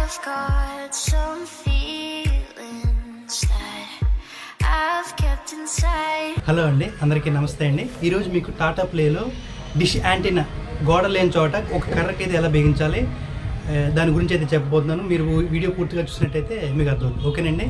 I've got some feelings that I've kept inside. Hello అండి అందరికీ నమస్తే అండి ఈరోజు మీకు టాటా ప్లేలో డిష్ యాంటీనా గోడ లేని చోట ఒక కర్రకి అయితే ఎలా బిగించాలి ఆ, దాని గురించి అయితే చెప్పబోతున్నాను మీరు వీడియో పూర్తిగా చూసినట్టయితే మీకు అర్థం ఓకేనండి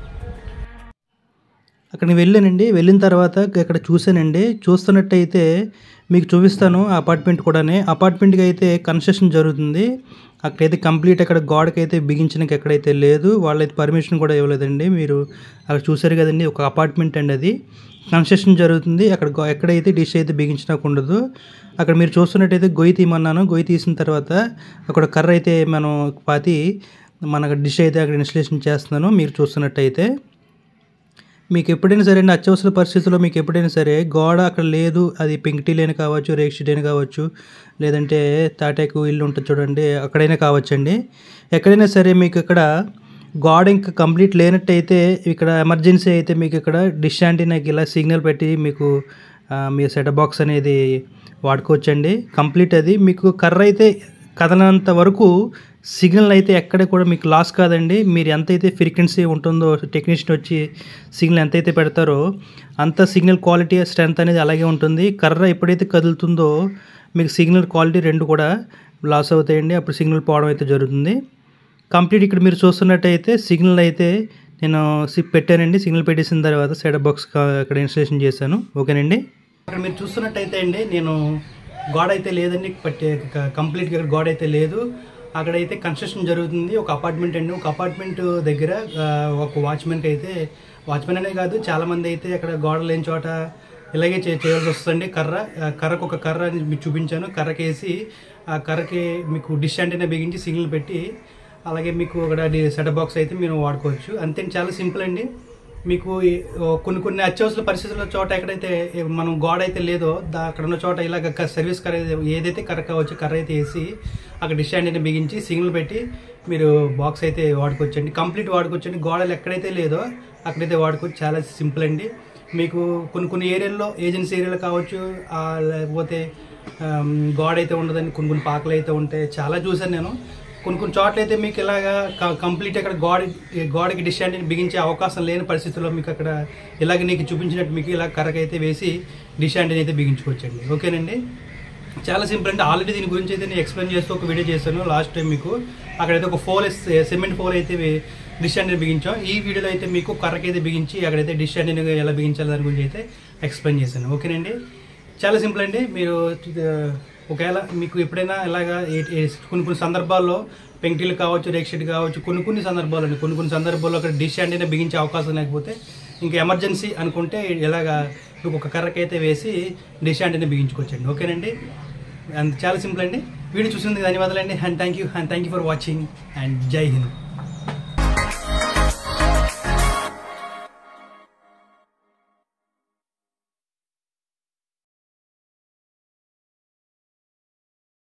అక్కడికి వెళ్ళానండి వెళ్ళిన తర్వాత ఇక్కడ చూశానండి చూస్తున్నట్టయితే మీకు చూపిస్తాను ఆ అపార్ట్మెంట్ కూడానే అపార్ట్మెంట్కి అయితే కన్స్ట్రక్షన్ జరుగుతుంది అక్కడైతే కంప్లీట్ అక్కడ గోడకి అయితే బిగించడానికి ఎక్కడైతే లేదు వాళ్ళైతే పర్మిషన్ కూడా ఇవ్వలేదండి మీరు అక్కడ చూసారు కదండి ఒక అపార్ట్మెంట్ అండి అది కన్స్ట్రక్షన్ జరుగుతుంది అక్కడ గో- ఎక్కడైతే డిష్ అయితే బిగించడానికి ఉండదు అక్కడ మీరు చూస్తున్నట్టయితే గొయ్యి తీయమన్నాను గొయ్యి తీసిన తర్వాత అక్కడ కర్ర అయితే మనం పాతి మన డిష్ అయితే అక్కడ ఇన్స్టలేషన్ చేస్తున్నాను మీరు చూస్తున్నట్టయితే మీకు ఎప్పుడైనా సరే అండి అత్యవసర పరిస్థితుల్లో మీకు ఎప్పుడైనా సరే గోడ అక్కడ లేదు అది పెంకిటీ లేని కావచ్చు రేక్ షీట్ అయినా కావచ్చు లేదంటే తాటాకు ఇల్లు ఉంటుంది చూడండి అక్కడైనా కావచ్చండి ఎక్కడైనా సరే మీకు ఇక్కడ గోడ ఇంకా కంప్లీట్ లేనట్టయితే ఇక్కడ ఎమర్జెన్సీ అయితే మీకు ఇక్కడ డిష్ యాంటీనాకి ఇలా సిగ్నల్ పెట్టి మీకు ఆ, మీ సెటప్ బాక్స్ అనేది వాడుకోవచ్చండి కంప్లీట్ అది మీకు కర్ర అయితే కదలంత వరకు సిగ్నల్ అయితే ఎక్కడ కూడా మీకు లాస్ కాదండి మీరు ఎంతైతే ఫ్రీక్వెన్సీ ఉంటుందో టెక్నీషియన్ వచ్చి సిగ్నల్ ఎంతైతే పెడతారో అంత సిగ్నల్ క్వాలిటీ స్ట్రెంత్ అనేది అలాగే ఉంటుంది కర్ర ఎప్పుడైతే కదులుతుందో మీకు సిగ్నల్ క్వాలిటీ రెండు కూడా లాస్ అవుతాయండి అప్పుడు సిగ్నల్ పోవడం అయితే జరుగుతుంది కంప్లీట్ ఇక్కడ మీరు చూస్తున్నట్టయితే సిగ్నల్ అయితే నేను సిప్ పెట్టానండి సిగ్నల్ పెట్టేసిన తర్వాత సెటప్ బాక్స్ అక్కడ ఇన్స్టలేషన్ చేశాను ఓకేనండి అక్కడ మీరు చూస్తున్నట్టయితే అండి నేను గోడ అయితే లేదండి పట్టే కంప్లీట్గా ఇక్కడ గోడ అయితే లేదు అక్కడైతే కన్స్ట్రక్షన్ జరుగుతుంది ఒక అపార్ట్మెంట్ అండి ఒక అపార్ట్మెంట్ దగ్గర ఆ, ఒక వాచ్మెన్కి అయితే వాచ్మెన్ అనే కాదు చాలామంది అయితే అక్కడ గోడ లేని చోట ఇలాగే చే చేయాల్సి వస్తుంది కర్ర ఆ, కర్రకు ఒక కర్ర అని మీకు చూపించాను కర్రకేసి ఆ కర్రకి మీకు డిష్ యాంటీనా బిగించి సిగ్నల్ పెట్టి అలాగే మీకు అక్కడ సెటప్ బాక్స్ అయితే మీరు వాడుకోవచ్చు అంతే చాలా సింపుల్ అండి మీకు ఈ- ఓ కొన్ని కొన్ని అత్యవసర పరిస్థితుల్లో చోట ఎక్కడైతే మనం గోడ అయితే లేదో దా అక్కడ ఉన్న చోట ఇలాగ క- సర్వీస్ కర్ర ఏది- ఏదైతే కర్ర కావచ్చు కర్ర అయితే వేసి అక్కడ డిష్ హ్యాండ్ బిగించి సిగ్నల్ పెట్టి మీరు బాక్స్ అయితే వాడుకోవచ్చండి కంప్లీట్ వాడుకోవచ్చండి గోడలు ఎక్కడైతే లేదో అక్కడైతే వాడుకోవచ్చు చాలా సింపుల్ అండి మీకు కొన్ని కొన్ని ఏరియాల్లో ఏజెన్సీ ఏరియాలో కావచ్చు ఆ, లేకపోతే ఆమ్, గోడ అయితే ఉండదండి కొన్ని కొన్ని పాకలు అయితే ఉంటాయి చాలా చూసాను నేను కొన్ని కొన్ని చోట్ల అయితే మీకు ఇలాగా క- కంప్లీట్ అక్కడ గోడ గోడకి డిష్ యాంటీని బిగించే అవకాశం లేని పరిస్థితుల్లో మీకు అక్కడ ఇలాగ నీకు చూపించినట్టు మీకు ఇలా కర్రకైతే వేసి డిష్ యాంటీని అయితే బిగించుకోవచ్చండి ఓకేనండి చాలా సింపుల్ అంటే ఆల్రెడీ దీని గురించి అయితే నేను ఎక్స్ప్లెయిన్ చేస్తూ ఒక వీడియో చేశాను లాస్ట్ టైం మీకు అక్కడైతే ఒక ఫోల్ సిమెంట్ ఫోల్ అయితే వే- డిష్ యాంటీని బిగించాం ఈ వీడియోలో అయితే మీకు కర్రకైతే బిగించి అక్కడైతే డిష్ యాంటీని ఎలా బిగించాలి దాని గురించి అయితే ఎక్స్ప్లెయిన్ చేశాను ఓకేనండి చాలా సింపుల్ అండి మీరు ఆ, ఒకవేళ మీకు ఎప్పుడైనా ఇలాగా ఏ- ఏ- కొన్ని కొన్ని సందర్భాల్లో పెంకిటీలు కావచ్చు రేక్షిట్ కావచ్చు కొన్ని కొన్ని సందర్భాలు అండి కొన్ని కొన్ని సందర్భాల్లో అక్కడ డిష్ యాంటీనా బిగించే అవకాశం లేకపోతే ఇంకా ఎమర్జెన్సీ అనుకుంటే ఇలాగా మీకు ఒక కర్రకైతే వేసి డిష్ యాంటీనా బిగించుకోవచ్చండి ఓకేనండి అండ్ చాలా సింపుల్ అండి వీడియో చూసినందుకు ధన్యవాదాలు అండి and thank you and thank you for watching and Jai Hind